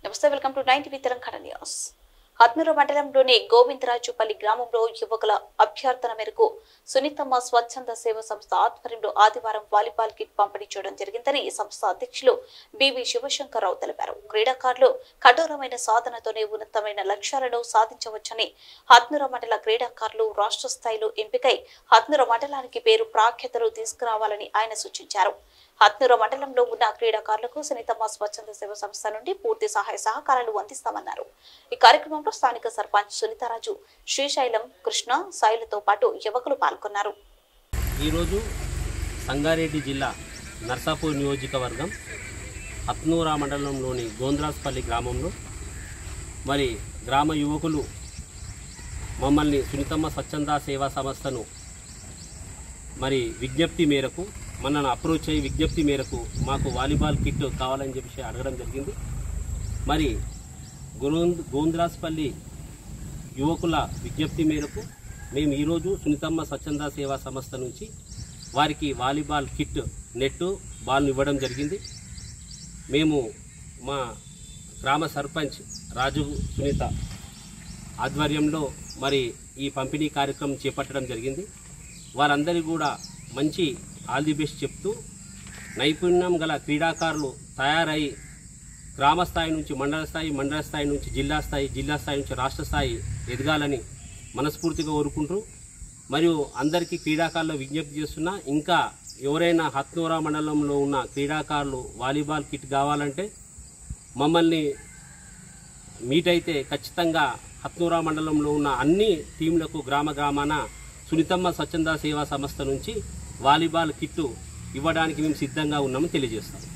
నమస్తే welcome to nine TV Telangana news Hatnur మండలంలోని గోవిందరాజుపల్లి గ్రామంలో యువకుల అభ్యర్థన మేరకు సునీతమ్మ స్వచ్ఛంద సేవ సంస్థ ఆధ్వర్యంలో ఆదివారం వాలీబాల్ కిట్ పంపిణీ చేయడం జరిగిందని ఈ సంస్థ అధ్యక్షులు బివి శివశంకర్రావు తెలిపారు క్రీడాకారులు కఠోరమైన సాధనతోనే ఉన్నతమైన లక్ష్యాలను సాధించవచ్చని హత్నూర మండల క్రీడాకారులు రాష్ట్ర స్థాయిలో ఎంపికై హత్నూర మండలానికి పేరు ప్రాఖ్యతలు తీసుకురావాలని ఆయన సూచించారు హత్నూర మండలంలో ఉన్న క్రీడాకారులకు సునీతమ్మ స్వచ్ఛంద సేవ సంస్థ నుండి పూర్తి సహాయ సహకారాలు అందిస్తామన్నారు ఈ కార్యక్రమంలో స్థానిక సర్పంచ్ సునీతారాజు శ్రీశైలం కృష్ణ సాయిలతో పాటు యువకులు పాల్గొన్నారు ఈరోజు సంగారెడ్డి జిల్లా నర్సాపూర్ నియోజకవర్గం హత్నూరా మండలంలోని గోంద్రాస్పల్లి గ్రామంలో మరి గ్రామ యువకులు మమ్మల్ని సునీతమ్మ స్వచ్ఛంద సేవా సంస్థను మరి విజ్ఞప్తి మేరకు మనను అప్రోచ్ అయ్యి విజ్ఞప్తి మేరకు మాకు వాలీబాల్ కిట్ కావాలని చెప్పి అడగడం జరిగింది మరి గోంద్ గోంద్రాస్పల్లి యువకుల విజ్ఞప్తి మేరకు మేము ఈరోజు సునీతమ్మ స్వచ్ఛంద సేవా సంస్థ నుంచి వారికి వాలీబాల్ కిట్ నెట్ బాల్ను ఇవ్వడం జరిగింది మేము మా గ్రామ సర్పంచ్ రాజు సునీత ఆధ్వర్యంలో మరి ఈ పంపిణీ కార్యక్రమం చేపట్టడం జరిగింది వారందరి కూడా మంచి ఆల్ ది బెస్ట్ చెప్తూ నైపుణ్యం గల క్రీడాకారులు తయారై గ్రామ స్థాయి నుంచి మండల స్థాయి మండల స్థాయి నుంచి జిల్లా స్థాయి జిల్లా స్థాయి నుంచి రాష్ట్ర స్థాయి ఎదగాలని మనస్ఫూర్తిగా కోరుకుంటూ మరియు అందరికీ క్రీడాకారులు విజ్ఞప్తి చేస్తున్నా ఇంకా ఎవరైనా హత్నూరా మండలంలో ఉన్న క్రీడాకారులు వాలీబాల్ కిట్ కావాలంటే మమ్మల్ని మీట్ అయితే ఖచ్చితంగా హత్నూరా మండలంలో ఉన్న అన్ని టీంలకు గ్రామ గ్రామాన సునీతమ్మ స్వచ్ఛంద సేవా సంస్థ నుంచి వాలీబాల్ కిట్టు ఇవ్వడానికి మేము సిద్ధంగా ఉన్నామని తెలియజేస్తాం